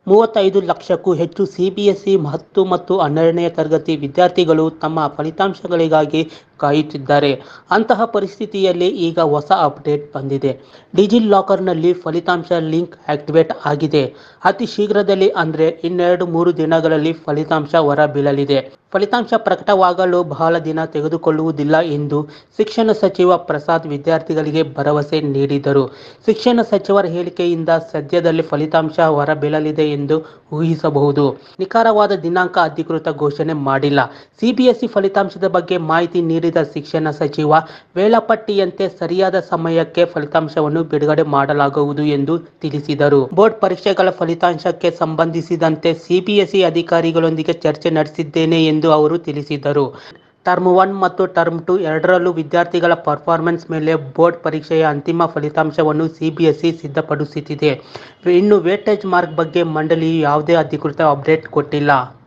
ಮೂವತ್ತೈದು ಲಕ್ಷಕ್ಕೂ ಹೆಚ್ಚು ಸಿಬಿಎಸ್ಇ ಹತ್ತು ಮತ್ತು ಹನ್ನೆರಡನೆಯ ತರಗತಿ ವಿದ್ಯಾರ್ಥಿಗಳು ತಮ್ಮ ಫಲಿತಾಂಶಗಳಿಗಾಗಿ ಕಾಯುತ್ತಿದ್ದಾರೆ ಅಂತಹ ಪರಿಸ್ಥಿತಿಯಲ್ಲಿ ಈಗ ಹೊಸ ಅಪ್ಡೇಟ್ ಬಂದಿದೆ ಡಿಜಿ ಲಾಕರ್ನಲ್ಲಿ ಫಲಿತಾಂಶ ಲಿಂಕ್ ಆಕ್ಟಿವೇಟ್ ಆಗಿದೆ ಅತಿ ಶೀಘ್ರದಲ್ಲಿ ಅಂದರೆ ಇನ್ನೆರಡು ಮೂರು ದಿನಗಳಲ್ಲಿ ಫಲಿತಾಂಶ ಹೊರಬೀಳಲಿದೆ ಫಲಿತಾಂಶ ಪ್ರಕಟವಾಗಲು ಬಹಳ ದಿನ ತೆಗೆದುಕೊಳ್ಳುವುದಿಲ್ಲ ಎಂದು ಶಿಕ್ಷಣ ಸಚಿವ ಪ್ರಸಾದ್ ವಿದ್ಯಾರ್ಥಿಗಳಿಗೆ ಭರವಸೆ ನೀಡಿದರು ಶಿಕ್ಷಣ ಸಚಿವರ ಹೇಳಿಕೆಯಿಂದ ಸದ್ಯದಲ್ಲಿ ಫಲಿತಾಂಶ ಹೊರಬೀಳಲಿದೆ ಎಂದು ಊಹಿಸಬಹುದು ನಿಖರವಾದ ದಿನಾಂಕ ಅಧಿಕೃತ ಘೋಷಣೆ ಮಾಡಿಲ್ಲ ಸಿಬಿಎಸ್ಇ ಫಲಿತಾಂಶದ ಬಗ್ಗೆ ಮಾಹಿತಿ ನೀಡಿದ ಶಿಕ್ಷಣ ಸಚಿವ ವೇಳಾಪಟ್ಟಿಯಂತೆ ಸರಿಯಾದ ಸಮಯಕ್ಕೆ ಫಲಿತಾಂಶವನ್ನು ಬಿಡುಗಡೆ ಮಾಡಲಾಗುವುದು ಎಂದು ತಿಳಿಸಿದರು ಬೋರ್ಡ್ ಪರೀಕ್ಷೆಗಳ ಫಲಿತಾಂಶಕ್ಕೆ ಸಂಬಂಧಿಸಿದಂತೆ ಸಿಬಿಎಸ್ಇ ಅಧಿಕಾರಿಗಳೊಂದಿಗೆ ಚರ್ಚೆ ನಡೆಸಿದ್ದೇನೆ ಎಂದು ಅವರು ತಿಳಿಸಿದರು ಟರ್ಮ್ ಒನ್ ಮತ್ತು ಟರ್ಮ್ ಟು ಎರಡರಲ್ಲೂ ವಿದ್ಯಾರ್ಥಿಗಳ ಪರ್ಫಾರ್ಮೆನ್ಸ್ ಮೇಲೆ ಬೋರ್ಡ್ ಪರೀಕ್ಷೆಯ ಅಂತಿಮ ಫಲಿತಾಂಶವನ್ನು ಸಿಬಿಎಸ್ಇ ಸಿದ್ಧಪಡಿಸುತ್ತಿದೆ ಇನ್ನು ವೇಟೇಜ್ ಮಾರ್ಕ್ ಬಗ್ಗೆ ಮಂಡಳಿಯು ಯಾವುದೇ ಅಧಿಕೃತ ಅಪ್ಡೇಟ್ ಕೊಟ್ಟಿಲ್ಲ